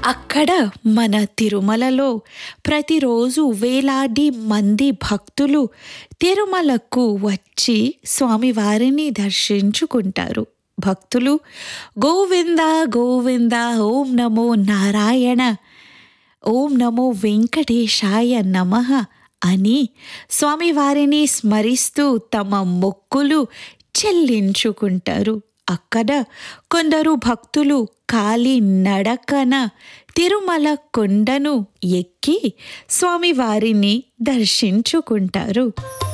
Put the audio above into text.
అక్కడ మన తిరుమలలో ప్రతిరోజు వేలాది మంది భక్తులు తిరుమలకు వచ్చి స్వామివారిని దర్శించుకుంటారు భక్తులు గోవింద గోవింద ఓం నమో నారాయణ ఓం నమో వెంకటేశాయ నమః అని స్వామివారిని స్మరిస్తూ తమ మొక్కులు చెల్లించుకుంటారు అక్కడ కొందరు భక్తులు కాలి నడకన తిరుమల కొండను ఎక్కి స్వామివారిని దర్శించుకుంటారు